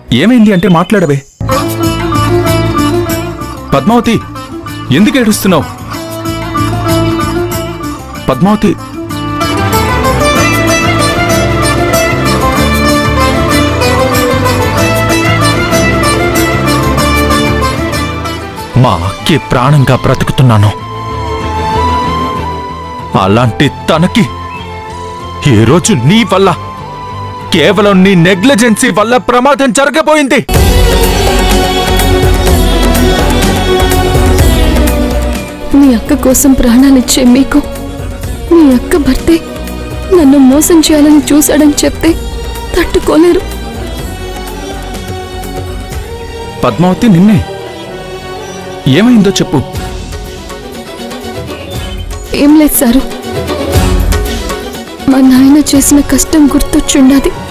ఏమైంది అంటే మాట్లాడవే పద్మావతి ఎందుకు ఏడుస్తున్నావు పద్మావతి మా అక్కే ప్రాణంగా బ్రతుకుతున్నాను అలాంటి తనకి ఈ రోజు నీ వల్ల కేవలం నీ నెగ్లిజెన్సీ వల్ల ప్రమాదం జరగబోయింది మీ అక్క కోసం ప్రాణాలిచ్చే మీకు మీ అక్క భర్తే నన్ను మోసం చేయాలని చూశాడని చెప్తే తట్టుకోలేరు పద్మావతి నిన్నే ఏమైందో చెప్పు ఏం లేదు సారు మా నాయన చేసిన కష్టం గుర్తొచ్చుండాది